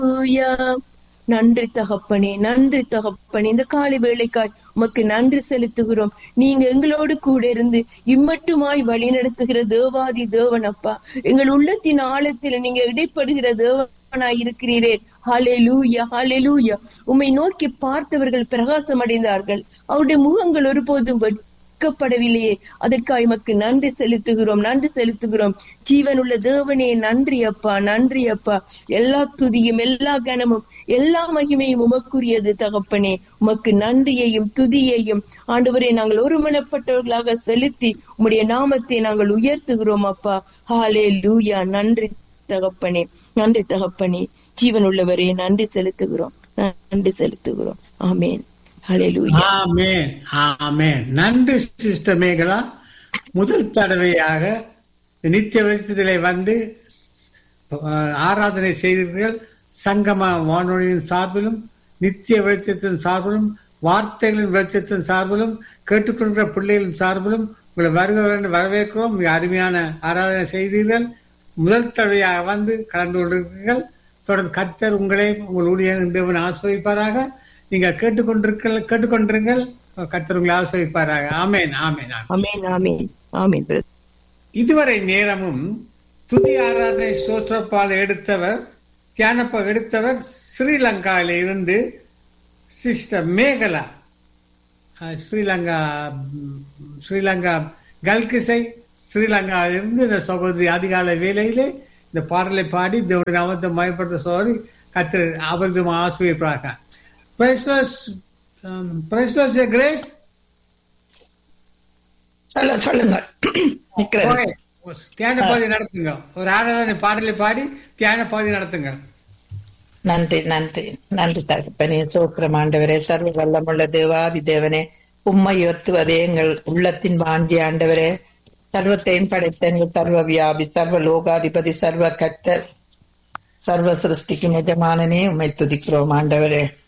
ஹalleluya நன்றி தகப்பனே நன்றி தகப்பனே இந்த காலை வேளைக்காய் உமக்கு நன்றி செலுத்துகிறோம் நீங்க எங்களோடு கூட இருந்து இம்மட்டுமாய் வழி நடத்துகிற தேவாதி தேவனப்பா எங்கள் உள்ளத்தின் ஆழத்தில் நீங்க இடைப்படுகிற தேவனாய் இருக்கிறீரே ஹalleluya ஹalleluya உம்மை நோக்கி பார்த்தவர்கள் பிரகாசம் அடைந்தார்கள் அவருடைய முகங்கள் ஒருபோதும் வெட்கப்படவில்லையே அதற்காக எமக்கு நன்றி செலுத்துகிறோம் நன்றி செலுத்துகிறோம் ஜீவனுள்ள தேவனே நன்றி அப்பா நன்றி அப்பா எல்லா துதியும் எல்லா கனமும் எல்லா மகிமையும் உமக்குரியது தகப்பனே உமக்கு நன்றியையும் துதியையும் ஆண்டவரே நாங்கள் ஒருமனப்பட்டவர்களாக செலுத்தி உம்முடைய நாமத்தை நாங்கள் உயர்த்துகிறோம் அப்பா ஹாலே லூயா நன்றி தகப்பனே நன்றி தகப்பனே ஜீவனுள்ளவரே நன்றி செலுத்துகிறோம் நன்றி செலுத்துகிறோம் ஆமேன் ஹalleluya ஆமென் ஆமென் நன்றி சிஸ்டர் மேகலா முதல் தடவையாக நித்திய வெளிச்சத்திலே வந்து அஹ், ஆராதனை செய்தீர்கள் சங்கம வானொலியின் சார்பிலும் நித்திய வெளிச்சத்தின் சார்பிலும் வார்த்தைகளின் வெளிச்சத்தின் சார்பிலும் கேட்டுக்கொள்கிற பிள்ளைகளின் சார்பிலும் உங்களை வருகிறவர்கள் வரவேற்கிறோம் மிக அருமையான ஆராதனை செய்தீர்கள் முதல் தடவையாக வந்து கலந்து கொண்டிருக்கிறீர்கள் தொடர்ந்து கர்த்தர் உங்களை உங்கள் ஊழியர் தேவன் ஆசிரியப்பாராக நீங்கள் கேட்டுக்கொண்டிருக்க கேட்டுக்கொண்டிருங்கள் கர்த்தர் உங்களை ஆசிரியப்பாராக ஆமேன் ஆமேன் ஆமேன் ஆமென் ஆமென் ஆமென் brother. இதுவரை நேரமும் துதி ஆராதனை சோத்திரப்பால் எடுத்தவர் தியானப்ப எடுத்தவர் ஸ்ரீலங்காவில இருந்து சிஸ்டர் மேகலா அஹ், ஸ்ரீலங்கா ம், ஸ்ரீலங்கா கல்கிசை ஸ்ரீலங்காவிலிருந்து இந்த சகோதரி அதிகாலை வேலையிலே இந்த பாடலை பாடி தேவடைய நாமத்தை மயப்படுத்த சோதரி கத்திர அவரது ஆசிரியப்பாக கிரேஸ் சொல்ல சொல்லுங்க நிக்கிறேன். தியான பாதி நடத்துங்க ஒரு ஆராதனை பாடலை பாடி தியான பாதி நடத்துங்க நன்றி நன்றி நன்றி தகப்பனே சோத்திரம் ஆண்டவரே சர்வ வல்லமுள்ள தேவாதி தேவனே உம்மை உயர்த்துவதே எங்கள் உள்ளத்தின் வாஞ்சி ஆண்டவரே சர்வத்தையும் படைத்த எங்கள் சர்வ வியாபி சர்வ லோகாதிபதி சர்வ கத்தர் சர்வ சிருஷ்டிக்கும் எஜமானனே உம்மை துதிக்கிறோம் ஆண்டவரே